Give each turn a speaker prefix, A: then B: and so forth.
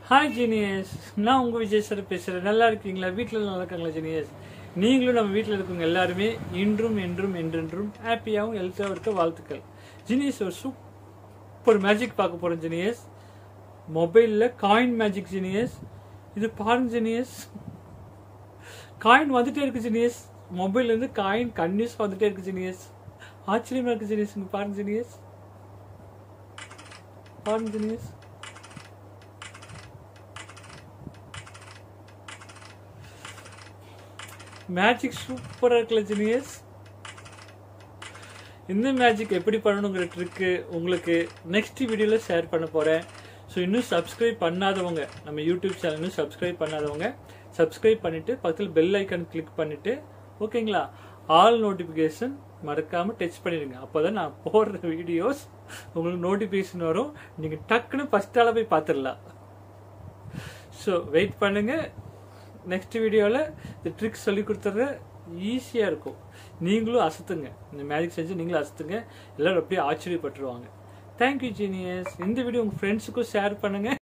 A: hi genius நான் உங்கள் Vijay sir பேசுகிறேன் நல்லா இருக்கீங்களா வீட்டில் நல்லா இருக்காங்களா ஜீனியஸ் நீங்களும் நம்ம வீட்டில் இருக்கவங்க எல்லாருமே இன்றும் என்றும் என்றென்றும் ஹாப்பியாகவும் ஹெல்த்தியாகவும் இருக்க வாழ்த்துக்கள் ஜீனியஸ் ஒரு சூப்பர் மேஜிக் பார்க்க போகிறோம் ஜீனியஸ் மொபைலில் காயின் மேஜிக் ஜீனியஸ் இது பாருங்க ஜீனியஸ் காயின் வந்துட்டே இருக்கு ஜீனியஸ் மொபைல்லேருந்து காயின் கன்யூஸ் வந்துட்டே இருக்கு ஜீனியஸ் ஆச்சரியமா இருக்கு ஜீனியஸ் இங்க பாருங்க ஜீனியஸ் பாருங்க ஜீனியஸ் மேஜிக் சூப்பராக இருக்குல்ல ஜீனியஸ் இந்த மேஜிக் எப்படி பண்ணணுங்கிற ட்ரிக்கு உங்களுக்கு நெக்ஸ்ட் வீடியோவில் ஷேர் பண்ண போகிறேன் ஸோ இன்னும் சப்ஸ்கிரைப் பண்ணாதவங்க நம்ம யூடியூப் சேனல் இன்னும் சப்ஸ்கிரைப் பண்ணாதவங்க சப்ஸ்கிரைப் பண்ணிவிட்டு பக்கத்தில் பெல் ஐக்கான் கிளிக் பண்ணிவிட்டு ஓகேங்களா ஆல் நோட்டிஃபிகேஷன் மறக்காமல் டச் பண்ணிடுங்க அப்போ தான் நான் போடுற வீடியோஸ் உங்களுக்கு நோட்டிஃபிகேஷன் வரும் நீங்கள் டக்குன்னு ஃபஸ்ட்டால் போய் பார்த்துடலாம் ஸோ வெயிட் பண்ணுங்கள் நெக்ஸ்ட் வீடியோவில் இந்த ட்ரிக்ஸ் சொல்லி கொடுத்துட்றேன் ஈஸியாக இருக்கும் நீங்களும் அசத்துங்க இந்த மேஜிக் செஞ்சு நீங்களும் அசத்துங்க எல்லாரும் அப்படியே ஆச்சரியப்பட்டுருவாங்க தேங்க்யூ ஜீனியஸ் இந்த வீடியோ உங்கள் ஃப்ரெண்ட்ஸுக்கும் ஷேர் பண்ணுங்கள்